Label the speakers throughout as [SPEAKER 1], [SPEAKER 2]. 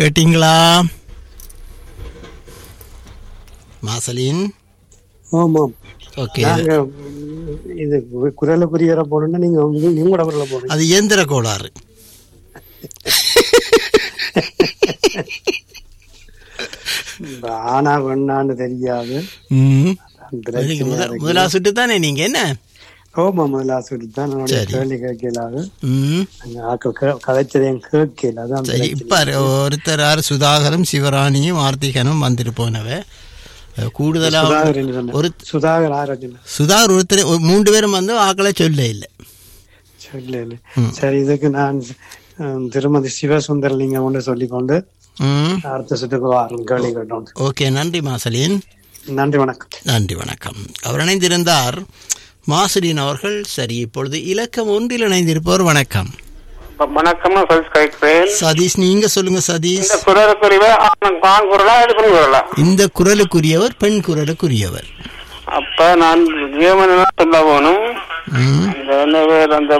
[SPEAKER 1] கேட்டீங்களா மாசலின்
[SPEAKER 2] ஆமாம்
[SPEAKER 1] ஓகே
[SPEAKER 2] நாங்க ம், இது குரலுக்குரியவரை போடணும்னா நீங்க உங்க- உங்களோட குரலை போடுங்க
[SPEAKER 1] அது இயந்திர கோளாறு
[SPEAKER 2] இந்த ஆனா பெண்ணான்னு தெரியாது
[SPEAKER 1] ம்
[SPEAKER 2] பிரச்சனை
[SPEAKER 1] அதுக்கு முத-
[SPEAKER 2] இருக்கு.
[SPEAKER 1] முதலா சுட்டு தானே நீங்க என்ன
[SPEAKER 2] ஆமா முதல்ல சொல்லி தான் என்னுடைய
[SPEAKER 1] சரி.
[SPEAKER 2] கேள்வி கேட்கலாது
[SPEAKER 1] ம்
[SPEAKER 2] அங்க ஆக்கள் கே- கதைச்சதையும் கேட்கல அதான்
[SPEAKER 1] சரி
[SPEAKER 2] பிரச்சனை.
[SPEAKER 1] இப்ப ஒருத்தர் யாரு சுதாகரும் சிவராணியும் ஆர்த்திகனும் வந்துட்டு போனவ அஹ் கூடுதலா
[SPEAKER 2] சுதாகர் என்ன சொன்னார்?
[SPEAKER 1] ஒரு
[SPEAKER 2] சுதாகர் ஆரோக்கியம்
[SPEAKER 1] சுதாகர் ஒருத்தர் ஒரு மூன்று பேரும் வந்து ஆக்களை சொல்ல இல்லை
[SPEAKER 2] சொல்லல சரி இதுக்கு நான் ம், திருமதி சிவசுந்தரலிங்கம் ஒன்று சொல்லிக்கொண்டு
[SPEAKER 1] ம்
[SPEAKER 2] அடுத்த சுற்றுக்கு வாரம் கேள்வி கேட்டோம்
[SPEAKER 1] ஓகே நன்றி மாசலின்
[SPEAKER 2] நன்றி வணக்கம்
[SPEAKER 1] நன்றி வணக்கம் அவர் இணைந்திருந்தார் மாசலின் அவர்கள் சரி இப்பொழுது இலக்கம் ஒன்றில் இணைந்திருப்பவர் வணக்கம்
[SPEAKER 3] வணக்கம் நான் சதீஷ் கேட்கிறேன்
[SPEAKER 1] சதீஷ் நீங்க சொல்லுங்க சதீஷ்
[SPEAKER 3] இந்த குரலுக்குரிய ஆண் குரலா இது பெண் குரலா
[SPEAKER 1] இந்த குரலுக்குரியவர் பெண் குரலுக்குரியவர்
[SPEAKER 3] அப்ப நான் ஜீவன் சொல்ல போகணும்
[SPEAKER 1] ம்
[SPEAKER 3] இந்த என்ன பேர் அந்த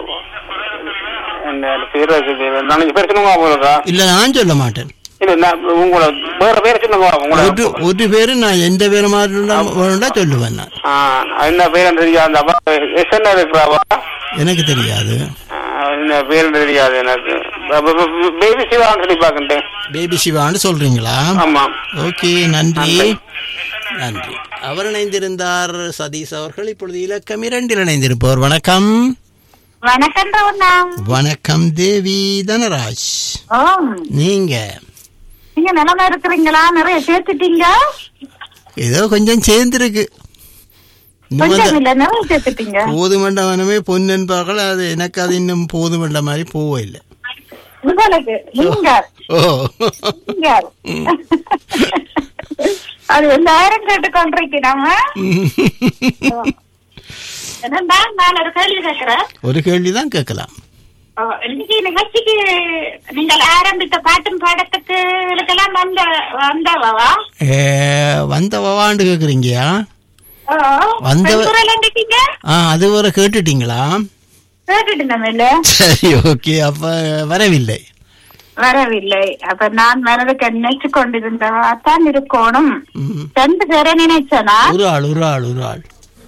[SPEAKER 3] என்ன பேர் இருக்குது நாளைக்கு பேர் சொல்லுங்க போலக்கா
[SPEAKER 1] இல்ல நான் சொல்ல மாட்டேன்
[SPEAKER 3] இல்ல நான் உங்களை வேற பேர் சொல்லுங்க உங்களை
[SPEAKER 1] ஒரு ஒரு பேரு நான் எந்த பேரு மாதிரி இருந்தா- வேணும்னா சொல்லுவேன் நான்
[SPEAKER 3] ஆ, என்ன பேர் தெரியாது அந்த அப்பா எஸ்என்ஆ இருக்கிறாவா
[SPEAKER 1] எனக்கு தெரியாது
[SPEAKER 3] ஆ, என்ன பேர் தெரியாது எனக்கு பேபி சிவான்னு சொல்லி பாக்கண்டேன்
[SPEAKER 1] பேபி சிவான்னு சொல்றீங்களா
[SPEAKER 3] ஆமா
[SPEAKER 1] ஓகே நன்றி நன்றி அவர் இணைந்திருந்தார் சதீஷ் அவர்கள் இப்பொழுது இலக்கம் இரண்டில் இணைந்திருப்பவர் வணக்கம்
[SPEAKER 4] வணக்கம் ரவுனா
[SPEAKER 1] வணக்கம் தேவி தனராஜ்
[SPEAKER 4] ஓம்
[SPEAKER 1] நீங்க
[SPEAKER 4] நீங்க நிலமா இருக்கிறீங்களா நிறைய சேர்த்துட்டீங்க
[SPEAKER 1] ஏதோ கொஞ்சம் சேர்ந்திருக்கு இன்னும்
[SPEAKER 4] கொஞ்சம்
[SPEAKER 1] அந்த
[SPEAKER 4] இல்ல நிறைய சேர்த்துட்டீங்க
[SPEAKER 1] போதுமண்டவனமே பொன்னென்பார்கள் அது எனக்கு அது இன்னும் போதுமண்ட மாதிரி போவே இல்லை
[SPEAKER 4] உங்களுக்கு நீங்க
[SPEAKER 1] ஓ
[SPEAKER 4] நீங்க அது எல்லாரும் கேட்டு கொண்டிருக்கிறோம் என்னடா நான் ஒரு கேள்வி கேட்கிறேன்
[SPEAKER 1] ஒரு கேள்விதான் கேட்கலாம்
[SPEAKER 4] ஓ, இன்னைக்கு நிகழ்ச்சிக்கு நீங்கள் ஆரம்பித்த பாட்டும் பாடத்துக்கு இதுக்கெல்லாம் வந்த வந்தவா
[SPEAKER 1] ஏ, வந்த வவாண்டு கேக்குறீங்கயா
[SPEAKER 4] ஓ,
[SPEAKER 1] வந்தவ-
[SPEAKER 4] பெண் குரல் இருக்கீங்க
[SPEAKER 1] ஆ அது வரை கேட்டுட்டீங்களா
[SPEAKER 4] கேட்டுட்டு நம்ம
[SPEAKER 1] சரி ஓகே அப்ப வரவில்லை
[SPEAKER 4] வரவில்லை அப்ப நான் மனதுக்கு நினைச்சு கொண்டிருந்தவா தான் இருக்கணும்
[SPEAKER 1] ம்.
[SPEAKER 4] ரெண்டு பேரை நினைச்சனா
[SPEAKER 1] ஒரு ஆள் ஒரு ஆள் ஒரு ஆள்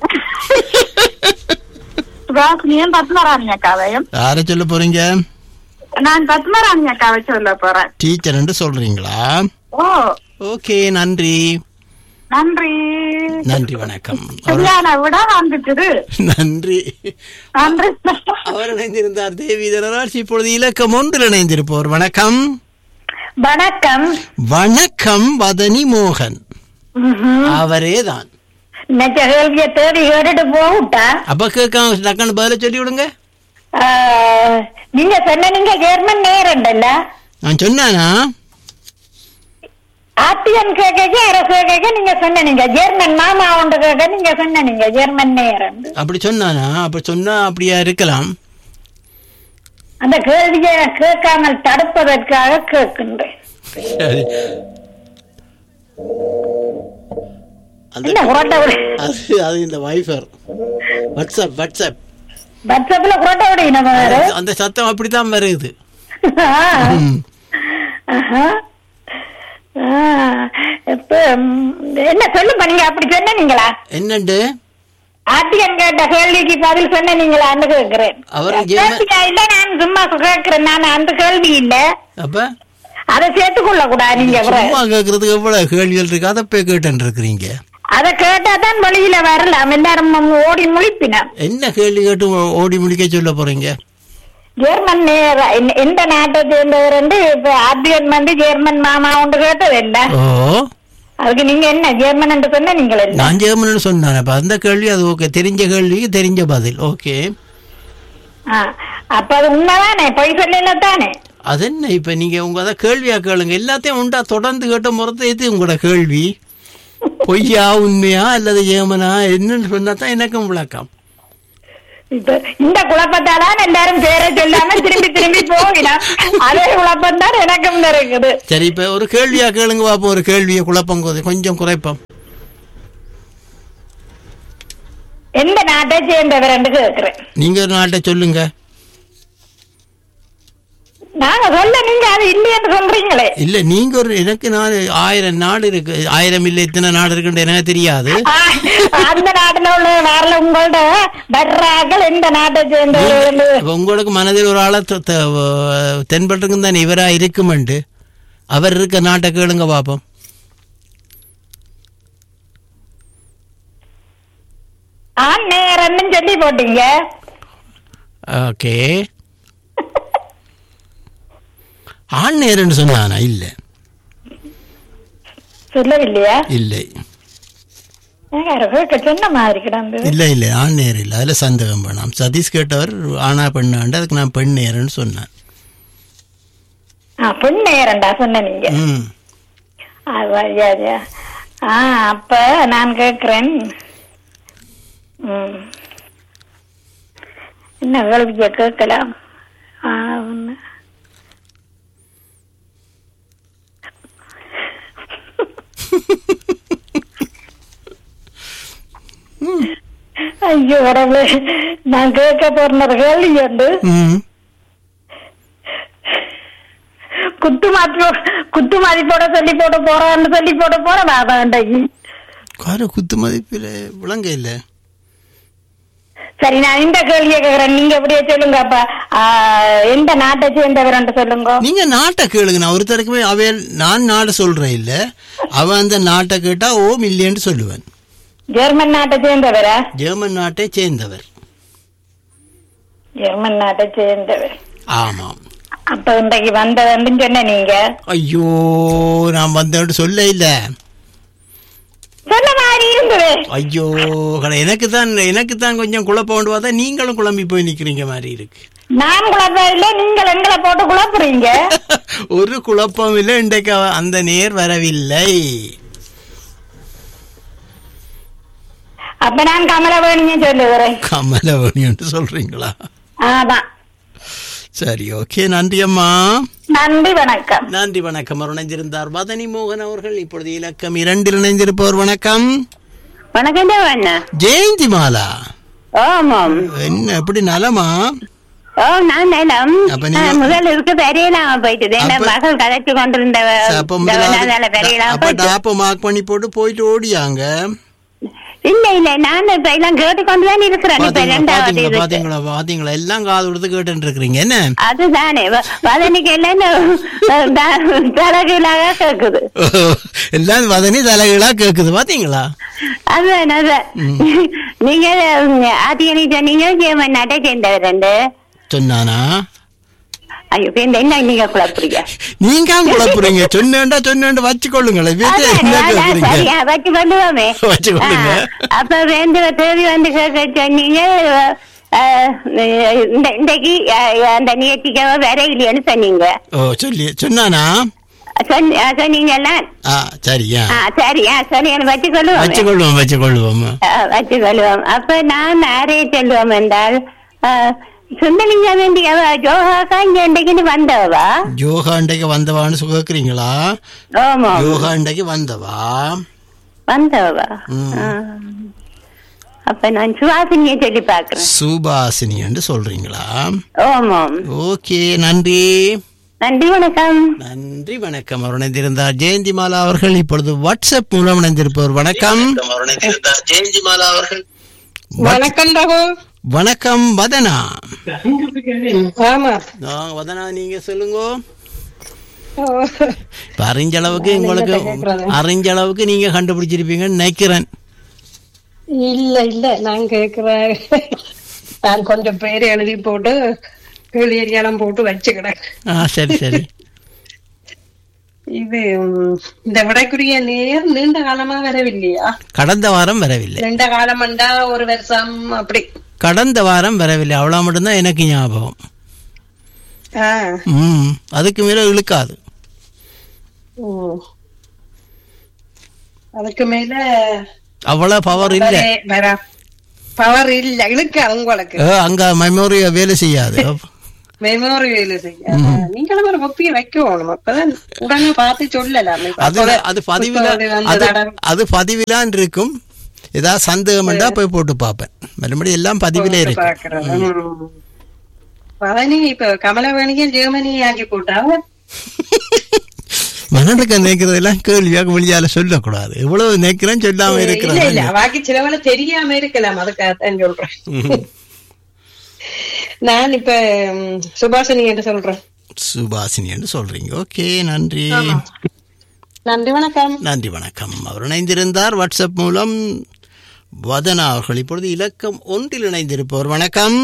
[SPEAKER 4] சுபாஷினியும் பத்மராணி அக்காவையும்
[SPEAKER 1] யார சொல்ல போறீங்க
[SPEAKER 4] நான் பத்மராணி அக்காவை சொல்ல போறேன்
[SPEAKER 1] டீச்சர் சொல்றீங்களா
[SPEAKER 4] ஓ
[SPEAKER 1] ஓகே நன்றி
[SPEAKER 4] நன்றி
[SPEAKER 1] நன்றி வணக்கம் அவர்
[SPEAKER 4] சரியான விட வந்துட்டுது
[SPEAKER 1] நன்றி
[SPEAKER 4] நன்றி
[SPEAKER 1] அவர் இணைந்திருந்தார் தேவி தனராஜ் இப்பொழுது இலக்கம் ஒன்றில் இணைந்திருப்பவர் வணக்கம்
[SPEAKER 4] வணக்கம்
[SPEAKER 1] வணக்கம் வதனி மோகன் அவரே தான்
[SPEAKER 4] நெச்ச கேள்விய தேடி கேட்டுட்டு போகுட்டா
[SPEAKER 1] அப்ப கேட்க டக்குன்னு பதில சொல்லி விடுங்க
[SPEAKER 4] நீங்க சொன்ன நீங்க ஜெர்மன் நேரண்டல்ல
[SPEAKER 1] நான் சொன்னானா
[SPEAKER 4] ஆர்டிஎன் கேட்க அரசு கேட்க நீங்க சொன்ன நீங்க ஜெர்மன் மாமா ஒன்று கேட்க நீங்க சொன்ன நீங்க ஜெர்மன் நேரம்
[SPEAKER 1] அப்படி சொன்னானா அப்படி சொன்னா அப்படியா இருக்கலாம்
[SPEAKER 4] அந்த கேள்வியை கேட்காமல் தடுப்பதற்காக கேட்கின்றேன்
[SPEAKER 1] சரி அந்த
[SPEAKER 4] இல்ல புரோட்டா விடு
[SPEAKER 1] அது அது இந்த வைஃபர் வாட்ஸ்அப் வாட்ஸ்அப்
[SPEAKER 4] வாட்ஸ்அப்ல புரோட்டா விடு நம்ம வேறு
[SPEAKER 1] அந்த சத்தம் அப்படித்தான் வருது ம்.
[SPEAKER 4] இப்ப ம், என்ன சொல்லுங்க நீங்க அப்படி சொன்னீங்களா
[SPEAKER 1] என்னண்டு
[SPEAKER 4] ஆர்டிஎன் கேட்ட கேள்விக்கு பதில் சொன்னீங்களான்னு கேட்கிறேன்
[SPEAKER 3] அவர் ஜெர்ம-
[SPEAKER 4] கேள்வியா இல்ல நான் சும்மா கேட்கிறேன் நான் அந்த கேள்வி இல்ல
[SPEAKER 3] அப்ப
[SPEAKER 4] அதை சேர்த்துக்கொள்ள கூடாது நீங்க அப்புறம்.
[SPEAKER 1] சும்மா கேட்கறதுக்கு எவ்வளவு கேள்விகள் இருக்கு அதை போய் கேட்டுன்னு இருக்கிறீங்க
[SPEAKER 4] அதை கேட்டா தான் வெளியில வரலாம் எல்லாரும் ஓடி முழிப்பினார்
[SPEAKER 1] என்ன கேள்வி கேட்டு ஓ- ஓடி முடிக்க சொல்ல போறீங்க
[SPEAKER 4] ஜெர்மன் நேர- எந்த- எந்த நாட்டை சேர்ந்தவர் வந்து இப்ப ஆர்டிஎன் வந்து ஜெர்மன் மாமா ஒன்று கேட்டது இல்ல
[SPEAKER 1] ஓ
[SPEAKER 4] அதுக்கு நீங்க என்ன ஜெர்மன் என்று சொன்ன நீங்கள் என்ன
[SPEAKER 1] நான் ஜெர்மன் சொன்னேன் அப்ப அந்த கேள்வி அது ஓகே தெரிஞ்ச கேள்விக்கு தெரிஞ்ச பதில் ஓகே
[SPEAKER 4] ஆ, அப்ப அது உண்மைதானே பொய் சொல்லல தானே
[SPEAKER 1] அது என்ன இப்ப நீங்க உங்க அதை கேள்வியா கேளுங்க எல்லாத்தையும் உண்டா தொடர்ந்து கேட்ட முறத்தை இது உங்களோட கேள்வி பொய்யா உண்மையா அல்லது ஏமனா என்னன்னு சொன்னா தான் எனக்கும் விளக்கம்
[SPEAKER 4] இப்ப இந்த குழப்பத்தாதான் எல்லாரும் பேரை சொல்லாம திரும்பி திரும்பி போகிறான் அதே குழப்பம் தான் எனக்கும் இருக்குது
[SPEAKER 1] சரி இப்ப ஒரு கேள்வியா கேளுங்க பாப்போம் ஒரு கேள்வியை குழப்பம் கொ- கொஞ்சம் குறைப்போம்
[SPEAKER 4] எந்த நாட்டை சேர்ந்தவர் என்று கேட்கிறேன்
[SPEAKER 1] நீங்க ஒரு நாட்டை சொல்லுங்க
[SPEAKER 4] நாங்க சொல்ல நீங்க அது இல்லைன்னு சொல்றீங்களே
[SPEAKER 1] இல்ல நீங்க ஒரு எனக்கு நாலு ஆயிரம் நாடு இருக்கு ஆயிரம் இல்ல இத்தனை நாடு இருக்குன்னு எனக்கு தெரியாது
[SPEAKER 4] ஆ, அந்த நாட்டுல உள்ள வரல உங்கள்ட்ட வர்றார்கள் எந்த நாட்டை சேர்ந்தவர்கள்
[SPEAKER 1] இப்ப உங்களுக்கு மனதில் ஒரு ஆளை தெ- தெ- தென்பட்டிருக்கும் தானே இவரா இருக்குமெண்டு அவர் இருக்க நாட்டை கேளுங்க பாப்போம்
[SPEAKER 4] ஆண் நேரம்னு சொல்லி போட்டீங்க
[SPEAKER 1] ஓகே ஆண் நேரம்னு சொன்னானா இல்ல
[SPEAKER 4] சொல்லவில்லையா
[SPEAKER 1] இல்லை
[SPEAKER 4] ஏங்க, கேட்க சொன்ன மாதிரி கிடந்தது
[SPEAKER 1] இல்ல இல்ல ஆண் நேரம் இல்லை அதுல சந்தேகம் வேணாம் சதீஷ் கேட்டவர் ஆனா பெண்ணாண்டு அதுக்கு நான் பெண் நேரம்னு சொன்னேன்
[SPEAKER 4] ஆ பெண் நேரம்டா சொன்ன நீங்க
[SPEAKER 1] ம்
[SPEAKER 4] அது வழியா, வழியா. ஆ அப்ப நான் கேக்குறேன் ம். என்ன கேள்விய கேட்கலாம் ஆ, ஒண்ணு. ஐயோ கடவுளே நான் கேட்க போற கேள்வி உண்டு
[SPEAKER 1] ம்
[SPEAKER 4] குத்து மாத்தி குத்து மதிப்போட சொல்லி போட்டு போறான்னு சொல்லி போட்டு போறேன் நான் இன்றைக்கு
[SPEAKER 1] கார குத்து மதிப்பில் விளங்க இல்லை
[SPEAKER 4] சரி நான் இந்த கேள்வியை கேக்குறேன் நீங்க எப்படியே சொல்லுங்க அப்ப ஆ, எந்த நாட்டை சேர்ந்தவர்ன்ட்டு சொல்லுங்க
[SPEAKER 1] நீங்க நாட்டை கேளுங்க நான் ஒருத்தருக்குமே அவையல் நான் நாடு சொல்றேன் இல்ல அவன் அந்த நாட்டை கேட்டா ஓம் இல்லைன்னு சொல்லுவேன்
[SPEAKER 4] ஜெர்மன் நாட்டை சேர்ந்தவரா
[SPEAKER 1] ஜெர்மன் நாட்டை சேர்ந்தவர்
[SPEAKER 4] ஜெர்மன் நாட்டை சேர்ந்தவர்
[SPEAKER 1] ஆமாம்
[SPEAKER 4] அப்ப இன்றைக்கு வந்தவன்னு சொன்ன நீங்க
[SPEAKER 1] ஐயோ நான் வந்தேன்னு சொல்ல இல்ல
[SPEAKER 4] சொன்ன மாதிரி இருந்தது
[SPEAKER 1] ஐயோ கடை எனக்கு தான் எனக்கு தான் கொஞ்சம் குழப்பம் கொண்டு பார்த்தா நீங்களும் குழம்பி போய் நிக்கிறீங்க மாதிரி இருக்கு
[SPEAKER 4] நான் குழப்பம் இல்ல நீங்கள் எங்களை போட்டு குழப்புறீங்க
[SPEAKER 1] ஒரு குழப்பம் இல்லை இன்றைக்கு அவ- அந்த நேர் வரவில்லை
[SPEAKER 4] அப்ப நான் கமலவேணியும் சொல்லுகிறேன்
[SPEAKER 1] கமலவணின்னு சொல்றீங்களா
[SPEAKER 4] ஆதான்
[SPEAKER 1] சரி ஓகே நன்றி அம்மா
[SPEAKER 4] நன்றி வணக்கம்
[SPEAKER 1] நன்றி வணக்கம் அவர் இணைந்திருந்தார் வதனி மோகன் அவர்கள் இப்பொழுது இலக்கம் இரண்டில் இணைந்திருப்பவர் வணக்கம்
[SPEAKER 5] வணக்கம் அண்ணா
[SPEAKER 1] ஜெயந்தி மாலா
[SPEAKER 5] ஆமாம்
[SPEAKER 1] என்ன எப்படி நலமா
[SPEAKER 5] ஓ நான் நிலம்
[SPEAKER 1] அப்ப நீங்க-
[SPEAKER 5] ஆ, முதல்ல இருக்கு பெரியலாம் போயிட்டு என்
[SPEAKER 1] அப்ப-
[SPEAKER 5] மகள் கதைச்சு கொண்டிருந்த
[SPEAKER 1] அப்ப முதலாவது
[SPEAKER 5] பெரியலாம்
[SPEAKER 1] அப்ப
[SPEAKER 5] போயிட்டு
[SPEAKER 1] டாப்ப மார்க் பண்ணி போட்டு போயிட்டு ஓடியாங்க
[SPEAKER 5] இல்ல இல்ல நான் இப்ப எல்லாம் கேட்டு கொண்டுதான் இருக்கிறேன் இப்ப
[SPEAKER 1] பாத்தீங்களா
[SPEAKER 5] ரெண்டாவது
[SPEAKER 1] பாத்தீங்களா
[SPEAKER 5] இருக்கு
[SPEAKER 1] பாத்தீங்களா பாத்தீங்களா எல்லாம் காது கொடுத்து கேட்டு இருக்கிறீங்க என்ன
[SPEAKER 5] அதுதானே வ- வதனிக்கு எல்லாம் தலகீழாக கேக்குது
[SPEAKER 1] எல்லாம் வதனி தலைகளா கேக்குது பாத்தீங்களா
[SPEAKER 5] அதுதான் அதான் நீங்க ஆத்தியனி சொன்னீங்க ஜெர்மன் நாட்டை சேர்ந்தவர் ரெண்டு
[SPEAKER 1] சொன்னானா
[SPEAKER 5] ஐயோ இப்ப இந்த என்ன நீங்க குழப்புறீங்க
[SPEAKER 1] நீங்க ஏன் குழப்புறீங்க சொன்னேன்டா சொன்னேன்டா வச்சுக்கொள்ளுங்களேன் வீட்டுல
[SPEAKER 5] அதான்,
[SPEAKER 1] என்ன
[SPEAKER 5] அதான்,
[SPEAKER 1] கேக்குறீங்க
[SPEAKER 5] சரியா, வச்சு கொள்ளுவோமே.
[SPEAKER 1] வச்சு கொள்ளுங்க.
[SPEAKER 5] ஆ, அப்ப வேந்து தேவி வந்து கேட்க சொன்னீங்க ஆ, இந்த இன்றைக்கு ஆ, அந்த நிகழ்ச்சிக்காக வேற இல்லையான்னு சொன்னீங்க
[SPEAKER 1] ஓ சொல்லி சொன்னானா
[SPEAKER 5] சொன்ன- ஆ, சொன்னீங்கல்ல
[SPEAKER 1] ஆ சரியா
[SPEAKER 5] ஆ, சரி ஆ, சரி எனக்கு வச்சு கொள்ளுவோம்
[SPEAKER 1] வச்சுக்கொள்வோம் வச்சுக்கொள்வோம்
[SPEAKER 5] வச்சு கொள்ளுவோம் அப்ப நான் யாரைய சொல்லுவோம் என்றால் ஆ, சுந்தலிங்க வேண்டியவ ஜோகாக்கா இங்க இன்றைக்கு வந்தவா
[SPEAKER 1] யோகா அண்டைக்கு வந்தவான்னு கேக்குறீங்களா
[SPEAKER 5] ஆமா
[SPEAKER 1] யோகா அண்டைக்கு வந்தவா
[SPEAKER 5] வந்தவா
[SPEAKER 1] ம்.
[SPEAKER 5] ஆ. அப்ப நான் சுவாசினிய சொல்லி பாக்குறேன்
[SPEAKER 1] சுபாசினி என்று சொல்றீங்களா
[SPEAKER 5] ஆமாம்
[SPEAKER 1] ஓகே நன்றி
[SPEAKER 5] நன்றி வணக்கம்
[SPEAKER 1] நன்றி வணக்கம் அவர் இணைந்திருந்தார் ஜெயந்தி மாலா அவர்கள் இப்பொழுது வாட்ஸ்அப் மூலம் இணைந்திருப்பவர் வணக்கம் ஜெயந்தி மாலா அவர்கள்
[SPEAKER 6] வணக்கம் ரகு
[SPEAKER 1] வணக்கம் வதனா
[SPEAKER 6] ஆமா
[SPEAKER 1] ஆ, வதனா நீங்க சொல்லுங்க இப்ப அறிஞ்ச அளவுக்கு உங்களுக்கு அறிஞ்ச அளவுக்கு நீங்க கண்டுபிடிச்சிருப்பீங்கன்னு நினைக்கிறேன்
[SPEAKER 6] இல்ல இல்ல நான் கேக்குறேன் நான் கொஞ்சம் பேர் எழுதி போட்டு கிளியரியாலம் போட்டு வச்சுக்கிறேன்
[SPEAKER 1] ஆ சரி சரி
[SPEAKER 6] இது ம், இந்த விடைக்குரிய நேர் நீண்ட காலமா வரவில்லையா
[SPEAKER 1] கடந்த வாரம் வரவில்லை
[SPEAKER 6] நீண்ட காலம்டா ஒரு வருஷம் அப்படி
[SPEAKER 1] கடந்த வாரம் வரவில்லை அவ்வளவு மட்டும்தான் எனக்கு ஞாபகம்
[SPEAKER 6] ஆ
[SPEAKER 1] ம் அதுக்கு மேல இழுக்காது
[SPEAKER 6] ம். அதுக்கு மேல
[SPEAKER 1] அவ்வளவு பவர் இல்ல
[SPEAKER 6] பவர் இல்ல இழுக்க உங்களுக்கு
[SPEAKER 1] ஏ, அங்க மெமோரிய வேலை செய்யாது
[SPEAKER 6] மெமோரி வேலை செய்ய நீங்களும் ஒரு கொப்பியை வைக்கணும் அப்பதான் உடனே பார்த்து சொல்லலாம் இப்ப
[SPEAKER 1] அது
[SPEAKER 6] அப்பதான்
[SPEAKER 1] அது பதிவில
[SPEAKER 6] புத்தகம் வந்து
[SPEAKER 1] அது
[SPEAKER 6] தடவை-
[SPEAKER 1] அது பதிவிலான் இருக்கும் ஏதாவது சந்தேகம் இருந்தா போய் போட்டு பார்ப்பேன் மறுபடி எல்லாம் பதிவிலே இருக்கு
[SPEAKER 6] பாக்குறேன். ம். பழனி இப்ப கமலவேணியும் ஜெர்மனி ஆக்கி போட்டா
[SPEAKER 1] மனதுக்கு நினைக்கிறதெல்லாம் கேள்வியாக வெளியால சொல்லக்கூடாது எவ்வளவு நினைக்கிறேன் சொல்லாம
[SPEAKER 6] இல்ல இல்ல
[SPEAKER 1] இருக்கிறேன்
[SPEAKER 6] பாக்கி சிலவள தெரியாம இருக்கலாம் அதுக்காகத்தான் சொல்றேன் நான் இப்ப ம், சுபாஷினி என்று சொல்றேன்
[SPEAKER 1] சுபாசினி என்று சொல்றீங்க ஓகே நன்றி
[SPEAKER 6] நன்றி வணக்கம்
[SPEAKER 1] நன்றி வணக்கம் அவர் இணைந்திருந்தார் வாட்ஸ்அப் மூலம் வதனா அவர்கள் இப்பொழுது இலக்கம் ஒன்றில் இணைந்திருப்பவர் வணக்கம்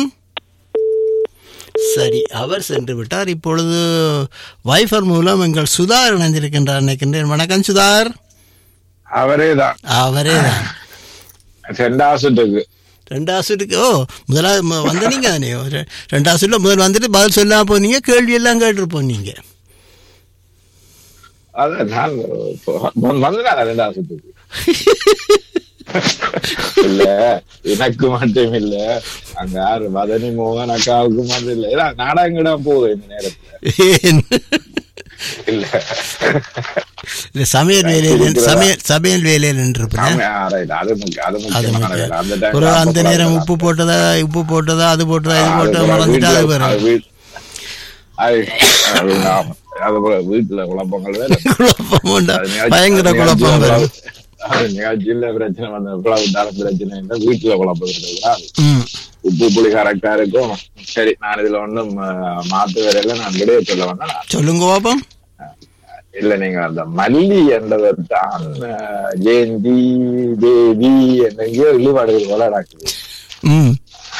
[SPEAKER 1] சரி அவர் சென்று விட்டார் இப்பொழுது வைஃபர் மூலம் எங்கள் சுதார் இணைந்திருக்கின்றார் நினைக்கின்றேன் வணக்கம் சுதார்
[SPEAKER 7] அவரே தான்
[SPEAKER 1] அவரே தான்
[SPEAKER 7] ரெண்டாசுட்டுக்கு
[SPEAKER 1] ரெண்டாவது சுட்டுக்கு ஓ முதலாவது ம- வந்து நீங்க தானே ரெ- ரெண்டாவது சுட்டுல முதல் வந்துட்டு பதில் சொல்லாம போனீங்க கேள்வி எல்லாம் கேட்டுருப்போம் நீங்க
[SPEAKER 7] அதான் நான் வந்துதான் ரெண்டாசுட்டுக்கு இல்ல எனக்கு மட்டும் இல்ல அங்க யாரு மதனி மோகன் அக்காவுக்கு மட்டும் இல்ல ஏன்னா நாடகங்கிடம் போகுது இந்த நேரத்துல
[SPEAKER 1] ஏன்?
[SPEAKER 7] இல்ல
[SPEAKER 1] இல்ல சமையல் வேலையில் சமையல் சமையல் வேலையில் நின்றுருப்பேன்
[SPEAKER 7] ஆமா, ஆ, right. அது முக்கியம் அது
[SPEAKER 1] அது
[SPEAKER 7] முக்கியமான
[SPEAKER 1] முக்கியம்.
[SPEAKER 7] வேலை அந்த time
[SPEAKER 1] ஒரு
[SPEAKER 7] ல
[SPEAKER 1] அந்த
[SPEAKER 7] அப்ப
[SPEAKER 1] நேரம்
[SPEAKER 7] கூட
[SPEAKER 1] உப்பு போட்டதா உப்பு போட்டதா அது போட்டதா இது
[SPEAKER 7] அது
[SPEAKER 1] போட்டதா
[SPEAKER 7] போல
[SPEAKER 1] மறந்துட்டு அது
[SPEAKER 7] வீட்டுல- அது
[SPEAKER 1] வரும்
[SPEAKER 7] வீட்- அது- அது ஆமா. அது போல வீட்டுல குழப்பங்கள் வேற
[SPEAKER 1] குழப்பம் உண்டா?
[SPEAKER 7] அது நிகழ்ச்சி-
[SPEAKER 1] பயங்கர
[SPEAKER 7] அது
[SPEAKER 1] குழப்பம்
[SPEAKER 7] நிகழ்ச்சியில
[SPEAKER 1] வரும்
[SPEAKER 7] அது நிகழ்ச்சியில பிரச்சனை வந்த எவ்வளவு விட்டாலும் பிரச்சனை இல்லை வீட்டுல குழப்பம் இருக்கிறதுனால
[SPEAKER 1] ம்.
[SPEAKER 7] உப்பு புளி கரெக்டா இருக்கும் சரி நான் இதுல ஒண்ணும் அஹ், மாத்து வரையில நான் விடைய சொல்ல வந்தேன்
[SPEAKER 1] சொல்லுங்க பாப்போம்
[SPEAKER 7] இல்ல நீங்க அந்த மல்லி என்றவர் தான் அஹ், ஜெயந்தி தேவி என்னையோ இழிபாடுகள் போல நடக்குது
[SPEAKER 1] ம்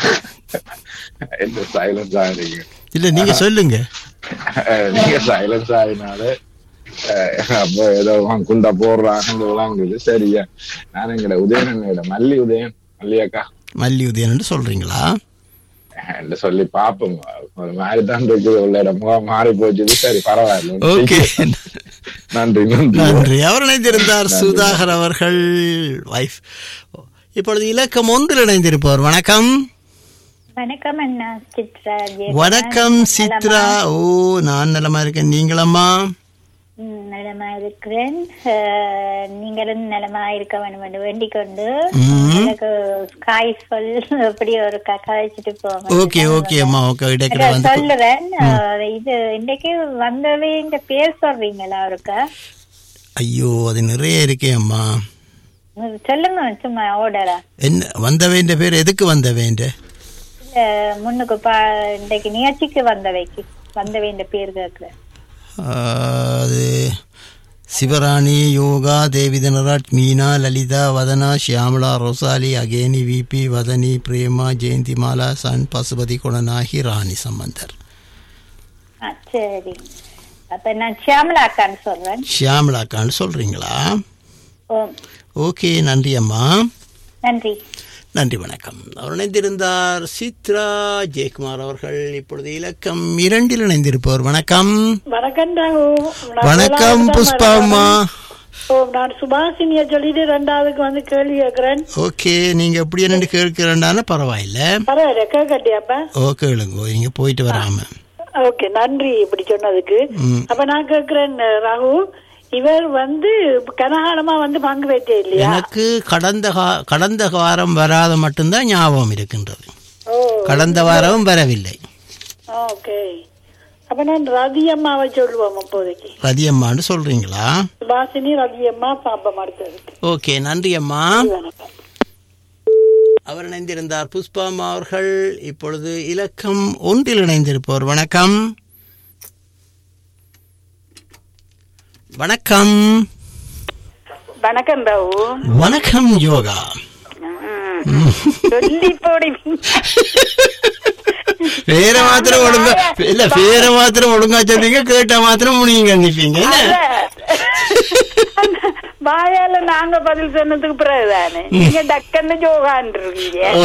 [SPEAKER 7] என்ன சைலன்ஸ் ஆகிறீங்க
[SPEAKER 1] இல்ல நீங்க சொல்லுங்க
[SPEAKER 7] அஹ், நீங்க சைலன்ஸ் ஆகினால அப்போ ஏதோ அவன் குண்டா போடுறாங்க விளாங்குது சரியா நான் எங்கட உதயனன் மல்லி உதயன் மல்லி அக்கா
[SPEAKER 1] மல்லி உதயன் சொல்றீங்களா
[SPEAKER 7] என்று சொல்லி பாப்போம் ஒரு மாதிரி தான் இருக்குது உள்ள இடம் முகம் மாறி போச்சு சரி பரவாயில்ல
[SPEAKER 1] ஓகே
[SPEAKER 7] நன்றி நன்றி
[SPEAKER 1] நன்றி அவர் இணைந்திருந்தார் சுதாகர் அவர்கள் வைஃப் இப்பொழுது இலக்கம் ஒன்றில் இணைந்திருப்பவர் வணக்கம்
[SPEAKER 4] வணக்கம் அண்ணா சித்ரா
[SPEAKER 1] வணக்கம் சித்ரா ஓ நான் நலமா இருக்கேன் நீங்களம்மா
[SPEAKER 4] ம், நலமா இருக்கிறேன் அஹ், நீங்களும் நலமா இருக்க வேண்டும் என்று வேண்டிக் கொண்டு
[SPEAKER 1] ம்.
[SPEAKER 4] எனக்கு காய் சொல் எப்படி ஒரு கக்கா வச்சுட்டு போங்க
[SPEAKER 1] ஓகே ஓகே அம்மா ஓகே இடைக்கிற
[SPEAKER 4] நான்
[SPEAKER 1] வந்து
[SPEAKER 4] சொல்லுறேன் அஹ், இது இன்னைக்கு வந்தவே இந்த பேர் சொல்றீங்களா அவருக்கு
[SPEAKER 1] ஐயோ அது நிறைய இருக்கே அம்மா
[SPEAKER 4] சொல்லுங்க சும்மா ஓடரா
[SPEAKER 1] என்ன வந்தவேண்ட பேர் எதுக்கு வந்தவேண்ட
[SPEAKER 4] இல்ல முன்னுக்கு பா இன்னைக்கு நிகழ்ச்சிக்கு வந்தவைக்கு வந்தவேண்ட பேர் கேட்கிறேன்
[SPEAKER 1] அது சிவராணி யோகா தேவி தனராஜ் மீனா லலிதா வதனா ஷியாமலா ரொசாலி அகேனி விபி வதனி பிரேமா ஜெயந்திமாலா சன் பசுபதி குணநாகி ராணி சம்பந்தர்
[SPEAKER 4] ஆ, சரி அப்ப நான் சியாமலா அக்கான்னு சொல்றேன்
[SPEAKER 1] ஷியாமலாக்கான்னு சொல்றீங்களா
[SPEAKER 4] ஓம்
[SPEAKER 1] ஓகே நன்றி அம்மா
[SPEAKER 4] நன்றி
[SPEAKER 1] நன்றி வணக்கம் அவர் இணைந்திருந்தார் சித்ரா ஜெயக்குமார் அவர்கள் இப்பொழுது இலக்கம் இரண்டில் இணைந்திருப்பவர் வணக்கம்
[SPEAKER 8] வணக்கம் ராகு. நான்
[SPEAKER 1] வணக்கம்
[SPEAKER 8] முதலாவது
[SPEAKER 1] புஷ்பா
[SPEAKER 8] தான்
[SPEAKER 1] அம்மா
[SPEAKER 8] ஓ, நான் சுபாஷினிய சொல்லிட்டு ரெண்டாவதுக்கு வந்து கேள்வி கேட்கிறேன்
[SPEAKER 1] ஓகே நீங்க எப்படி என்னன்னு கேட்கிறேன்டான பரவாயில்ல
[SPEAKER 8] பரவாயில்ல கேட்கட்டியாப்பா
[SPEAKER 1] ஓ கேளுங்க நீங்க போயிட்டு வராம
[SPEAKER 8] ஓகே நன்றி இப்படி சொன்னதுக்கு
[SPEAKER 1] ம்.
[SPEAKER 8] அப்ப நான் கேட்கிறேன் ராகு இவர் வந்து கனகாலமா வந்து பங்கு வைத்தே இல்லையா
[SPEAKER 1] எனக்கு கடந்த கா- கடந்த வாரம் வராத மட்டும்தான் ஞாபகம் இருக்கின்றது
[SPEAKER 8] ஓ
[SPEAKER 1] கடந்த வாரமும் வரவில்லை
[SPEAKER 8] ஓகே அப்ப நான் ரதி அம்மாவை சொல்லுவோம் இப்போதைக்கு
[SPEAKER 1] ரதியம்மான்னு சொல்றீங்களா
[SPEAKER 8] சுபாஷினி ரதி அம்மா பாப்பம் அடுத்ததுக்கு
[SPEAKER 1] ஓகே நன்றி அம்மா
[SPEAKER 8] வணக்கம்
[SPEAKER 1] அவர் இணைந்திருந்தார் புஷ்பாமா அவர்கள் இப்பொழுது இலக்கம் ஒன்றில் இணைந்திருப்பவர் வணக்கம் வணக்கம்
[SPEAKER 8] வணக்கம் ராகு
[SPEAKER 1] வணக்கம் யோகா
[SPEAKER 8] சொல்லி போடி
[SPEAKER 1] பேர மாத்திரம் ஒழுங்கா இல்ல பேர மாத்திரம் ஒழுங்கா சொல்றீங்க கேட்ட மாத்திரம் முடியுங்க நிப்பீங்க என்ன?
[SPEAKER 8] வாயால நாங்க பதில் சொன்னதுக்கு பிறகுதானே நீங்க டக்குன்னு ஜோகான்றீங்க
[SPEAKER 1] ஓ.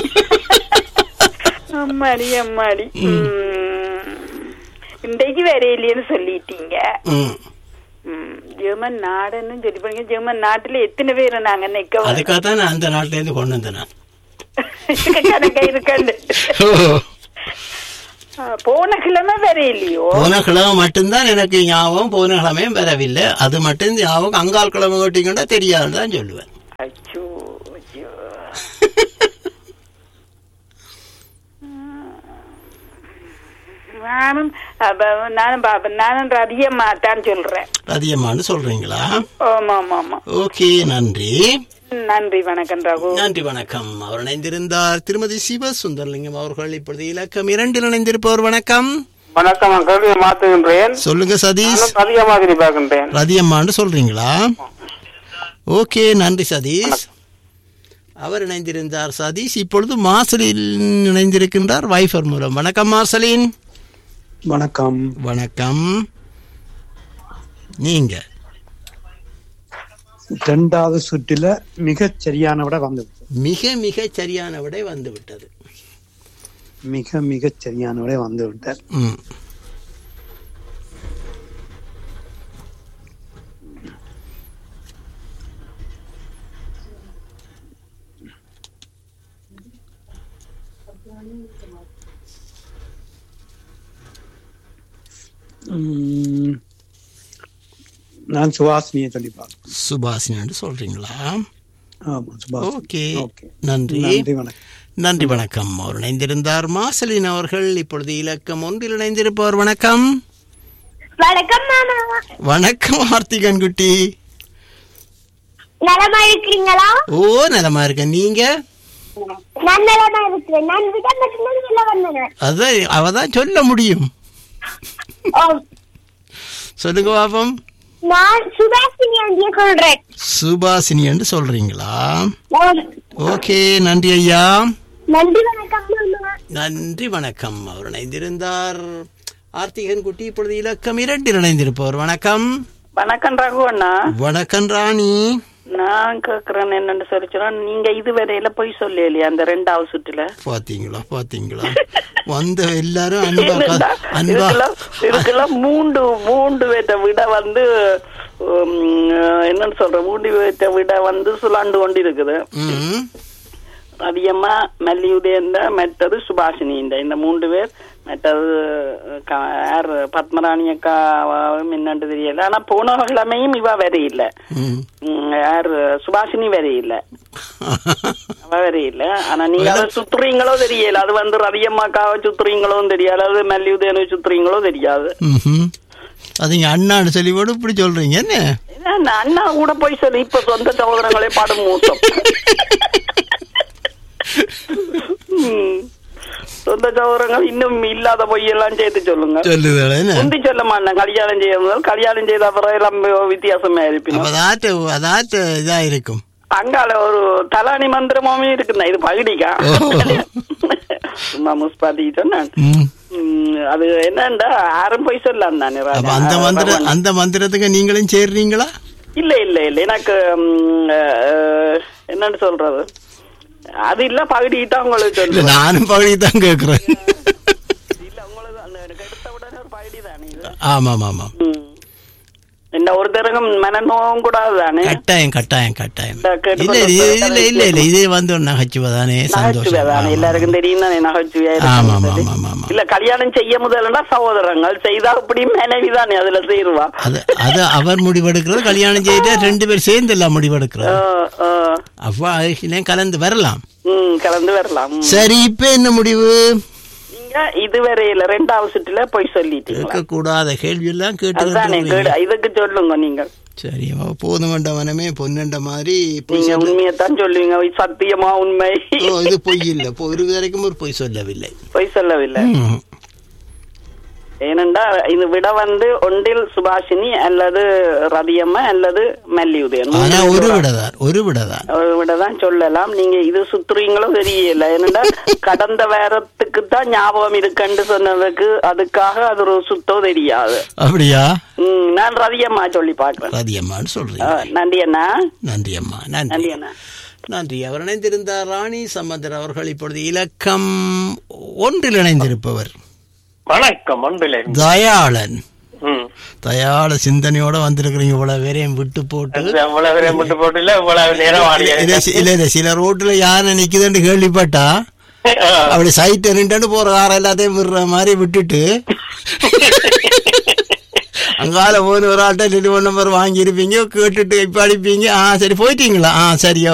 [SPEAKER 8] அம்மாடி அம்மாடி ம். இன்றைக்கு வரையிலேன்னு சொல்லிட்டீங்க
[SPEAKER 1] ம்.
[SPEAKER 8] ம், ஜெர்மன் நாடுன்னு சொல்லி போனீங்க ஜெர்மன் நாட்டுல எத்தனை பேரை நாங்க நிக்க
[SPEAKER 1] அதுக்காகத்தான் நான் அந்த நாட்டுல இருந்து கொண்டு வந்தேன் நான்.
[SPEAKER 8] கணக்க இருக்கண்டு
[SPEAKER 1] ஓ.
[SPEAKER 8] ஆ, போன கிழமை வரையிலையோ
[SPEAKER 1] போன கிழமை மட்டும்தான் எனக்கு ஞாபகம் போன கிழமையும் வரவில்லை அது மட்டும் ஞாபகம் அங்கால் கிழமை கேட்டீங்கன்னா தெரியாதுன்னு தான் சொல்லுவேன்
[SPEAKER 8] அச்சோ அச்சோ நானும் அப்ப, நானும் பாப்பேன் நானும் அதிகமா தான் சொல்றேன்
[SPEAKER 1] அதிகமானு சொல்றீங்களா
[SPEAKER 8] ஆமா ஆமா ஆமா
[SPEAKER 1] ஓகே நன்றி
[SPEAKER 8] நன்றி வணக்கம் ரகு
[SPEAKER 1] நன்றி வணக்கம் அவர் இணைந்திருந்தார் திருமதி சிவ சுந்தரலிங்கம் அவர்கள் இப்பொழுது இலக்கம் இரண்டில் இணைந்திருப்பவர் வணக்கம்
[SPEAKER 3] வணக்கம் நான் கருவியை மாத்துகின்றேன்
[SPEAKER 1] சொல்லுங்க சதீஷ்
[SPEAKER 3] நானும் அதிக மாதிரி பார்க்கின்றேன்
[SPEAKER 1] ரதியம்மான்னு சொல்றீங்களா ஓகே நன்றி சதீஷ் அவர் இணைந்திருந்தார் சதீஷ் இப்பொழுது மார்சலின் இணைந்திருக்கின்றார் வைஃபர் மூலம் வணக்கம் மார்சலின்
[SPEAKER 2] வணக்கம்
[SPEAKER 1] வணக்கம் நீங்க
[SPEAKER 2] இரண்டாவது சுற்றில மிகச் சரியான விட வந்தது
[SPEAKER 1] மிக மிக சரியான விடை வந்து விட்டது
[SPEAKER 2] மிக மிகச் சரியான விட வந்து விட்டார்
[SPEAKER 1] ம்
[SPEAKER 2] உம், நான் சுவாசினியை சொல்லி பார்க்கிறேன்
[SPEAKER 1] சுபாஷினு சொல்றீங்களா
[SPEAKER 2] ஆமா சுபாஷ்
[SPEAKER 1] ஓகே
[SPEAKER 2] ஓகே
[SPEAKER 1] நன்றி
[SPEAKER 2] நன்றி வணக்கம்
[SPEAKER 1] நன்றி வணக்கம் அவர் இணைந்திருந்தார் மாசலின் அவர்கள் இப்பொழுது இலக்கம் ஒன்றில் இணைந்திருப்பவர் வணக்கம்
[SPEAKER 5] வணக்கம் மாமா
[SPEAKER 1] வணக்கம் ஆர்த்திகன் குட்டி
[SPEAKER 5] நலமா இருக்கிறீங்களா
[SPEAKER 1] ஓ நலமா இருக்கேன் நீங்க
[SPEAKER 5] நான் நலமா இருக்கிறேன் நான் விட மட்டும்தான் சொல்ல வந்தேன்
[SPEAKER 1] அதான் அவதான் சொல்ல முடியும் சொல்லுங்க பாப்போம்
[SPEAKER 5] நான் சுபாஷினி ஆண்டிய சொல்றேன்
[SPEAKER 1] சுபாசினி என்று சொல்றீங்களா
[SPEAKER 5] ஆம்.
[SPEAKER 1] ஓகே நன்றி ஐயா
[SPEAKER 5] நன்றி வணக்கம் மாமா
[SPEAKER 1] நன்றி வணக்கம் அவர் இணைந்திருந்தார் ஆர்த்திகன் குட்டி இப்பொழுது இலக்கம் இரண்டில் இணைந்திருப்பவர் வணக்கம்
[SPEAKER 8] வணக்கம் ரகு அண்ணா
[SPEAKER 1] வணக்கம் ராணி
[SPEAKER 8] நான் கேக்குறேன் என்னன்னு சொல்லிச்சுனா நீங்க இதுவரையில போய் சொல்லலையா அந்த ரெண்டாவது சுற்றுல
[SPEAKER 1] பாத்தீங்களா பாத்தீங்களா வந்த எல்லாரும் அன்பா
[SPEAKER 8] ஏனென்றா,
[SPEAKER 1] அன்பா
[SPEAKER 8] இதுக்கெல்லாம் இதுக்கெல்லாம் மூன்று மூன்று பேற்ற விட வந்து உம், என்னன்னு சொல்ற மூன்று பேற்ற விட வந்து சுழண்டு கொண்டு இருக்குது
[SPEAKER 1] ம்
[SPEAKER 8] அதிகமா மல்லியுடைய மற்றது சுபாஷினியின் இந்த மூன்று பேர் மற்றது க- யார் பத்மராணி அக்காவும் என்னன்னு தெரியல ஆனா போன கிழமையும் இவ வரையில்ல
[SPEAKER 1] ம்
[SPEAKER 8] உம், யார் சுபாஷினி வரையில்ல அவ வரையில்ல ஆனா நீங்க அதை சுத்துறீங்களோ தெரியல அது வந்து ரதியம்மாக்காவை சுத்துறீங்களோ தெரியாது அது மல்லியுதேனு சுத்துறீங்களோ தெரியாது
[SPEAKER 1] ம்ஹும். அது இங்க அண்ணான்னு சொல்லி கூட இப்படி சொல்றீங்க என்ன
[SPEAKER 8] ஏன்னா, அண்ணா கூட போய் சொல்லி இப்ப சொந்த சகோதரங்களே பாடும் மூத்தம் ம். சொந்த சகோதரங்கள் இன்னும் இல்லாத பொய்யெல்லாம் சேர்த்து சொல்லுங்க
[SPEAKER 1] சொல்லுதா என்ன
[SPEAKER 8] முந்தி சொல்ல மாட்டேன் கல்யாணம் செய்ய கல்யாணம் செய்த அப்புறம் எல்லாம் வித்தியாசமா
[SPEAKER 1] அப்ப
[SPEAKER 8] இருப்பினும்
[SPEAKER 1] அதாட்டு அதாட்டு இதா இருக்கும்
[SPEAKER 8] அங்கால ஒரு தலானி மந்திரமாவே இருக்குண்ணா இது பகுடிக்கா
[SPEAKER 1] ஓ.
[SPEAKER 8] சும்மா முஸ்பாதி சொன்னேன்
[SPEAKER 1] ம்.
[SPEAKER 8] ம், அது என்னண்டா யாரும் போய் சொல்லலாம் தானே
[SPEAKER 1] அப்ப அந்த மந்திர அந்த மந்திரத்துக்கு நீங்களும் சேர்றீங்களா
[SPEAKER 8] இல்ல இல்ல இல்ல எனக்கு ம், அஹ், என்னன்னு சொல்றது அது இல்ல பகுடி தான் உங்களுக்கு
[SPEAKER 1] இல்ல
[SPEAKER 8] சொல்லுவேன்
[SPEAKER 1] நானும் பகுதி தான் கேக்குறேன்
[SPEAKER 8] இல்ல உங்களுக்கு அந்த எனக்கு எடுத்த உடனே ஒரு பகுடி தானே இது
[SPEAKER 1] ஆமாம் ஆமாம்
[SPEAKER 8] ம். என்ன ஒரு தரகம் மனநோவும் கூடாது தானே
[SPEAKER 1] கட்டாயம் கட்டாயம் கட்டாயம்
[SPEAKER 8] இந்த கேட்டு
[SPEAKER 1] இல்ல
[SPEAKER 8] கொண்டு
[SPEAKER 1] இது-
[SPEAKER 8] போய்
[SPEAKER 1] இல்ல இல்ல இல்ல இது வந்து ஒரு நகைச்சுவதானே
[SPEAKER 8] நகைச்சுவை
[SPEAKER 1] சந்தோஷம்
[SPEAKER 8] தானே
[SPEAKER 1] ஆமா.
[SPEAKER 8] எல்லாருக்கும் தெரியும் தானே நகைச்சுவையா
[SPEAKER 1] ஆமா
[SPEAKER 8] இருக்குன்னு
[SPEAKER 1] ஆமா
[SPEAKER 8] சொல்லி.
[SPEAKER 1] ஆமா ஆமா
[SPEAKER 8] இல்ல கல்யாணம் செய்ய முதல்னா சகோதரங்கள் செய்தா இப்படி மனைவி தானே அதுல சேருவா
[SPEAKER 1] அது அது அவர் முடிவெடுக்கிறது கல்யாணம் செய்து ரெண்டு பேர் சேர்ந்து எல்லாம் முடிவெடுக்கிறது
[SPEAKER 8] ஆ, ஆ.
[SPEAKER 1] அப்ப அதுலயும் கலந்து வரலாம்
[SPEAKER 8] ம் கலந்து வரலாம் ம்.
[SPEAKER 1] சரி இப்ப என்ன முடிவு
[SPEAKER 8] நீங்க இதுவரையில ரெண்டாவது சுற்றுல போய் சொல்லிட்டீங்களா
[SPEAKER 1] கேட்க கூடாத கேள்வி எல்லாம்
[SPEAKER 8] அதுதானே
[SPEAKER 1] கேட்டு
[SPEAKER 8] கேடு. இதுக்கு சொல்லுங்க நீங்க
[SPEAKER 1] சரி அவ போதும் வேண்ட மனமே பொன்னண்ட மாதிரி பொய்
[SPEAKER 8] நீங்க
[SPEAKER 1] சொல்ல-
[SPEAKER 8] உண்மையத்தான் சொல்லுவீங்க சத்தியமா உண்மை
[SPEAKER 1] ஓ இது பொய் இல்ல பொ- ஒரு வரைக்கும் ஒரு பொய் சொல்லவில்லை
[SPEAKER 8] பொய் சொல்லவில்லை
[SPEAKER 1] ம்.
[SPEAKER 8] ஏனென்றா இது விட வந்து ஒன்றில் சுபாஷினி அல்லது ரதியம்மா அல்லது மல்லியுதயன்
[SPEAKER 1] ஆனா ஒரு விடதான் ஒரு விடதான்
[SPEAKER 8] ஒரு விடதான் சொல்லலாம் நீங்க இது சுத்துறீங்களோ தெரியல ஏனென்றா கடந்த வாரத்துக்கு தான் ஞாபகம் இருக்குன்னு சொன்னதுக்கு அதுக்காக அது ஒரு சுத்தோ தெரியாது
[SPEAKER 1] அப்படியா
[SPEAKER 8] ம், நான் ரதியம்மா சொல்லி பாக்குறேன்
[SPEAKER 1] ரதியம்மான்னு
[SPEAKER 8] ஆ,
[SPEAKER 1] சொல்றீங்க
[SPEAKER 8] நன்றி அண்ணா
[SPEAKER 1] நன்றி அம்மா நன்றி
[SPEAKER 8] நன்றி அண்ணா
[SPEAKER 1] நன்றி அவர் இணைந்திருந்தார் ராணி சம்பந்தர் அவர்கள் இப்பொழுது இலக்கம் ஒன்றில் இணைந்திருப்பவர்
[SPEAKER 9] வணக்கம் அன்பிலே
[SPEAKER 1] தயாளன்
[SPEAKER 9] ம்
[SPEAKER 1] தயாள சிந்தனையோட வந்திருக்கிறீங்க இவ்வளவு பேரையும் விட்டு போட்டு
[SPEAKER 9] இவ்வளவு பேரையும் விட்டு போட்டு இல்ல இவ்வளவு நேரம் ஆடிய
[SPEAKER 1] இல்ல, இல்ல, இல்ல, இல்ல, சில ரோட்ல யானை நிக்குதுன்னு கேள்விப்பட்டா அப்படி சைட் நின்றுட்டு போற கார எல்லாத்தையும் விடுற மாதிரி விட்டுட்டு அங்கால போன ஒரு ஆள்கிட்ட ரெண்டு நம்பர் வாங்கி இருப்பீங்க கேட்டுட்டு இப்ப அடிப்பீங்க ஆ சரி போயிட்டீங்களா ஆ சரியா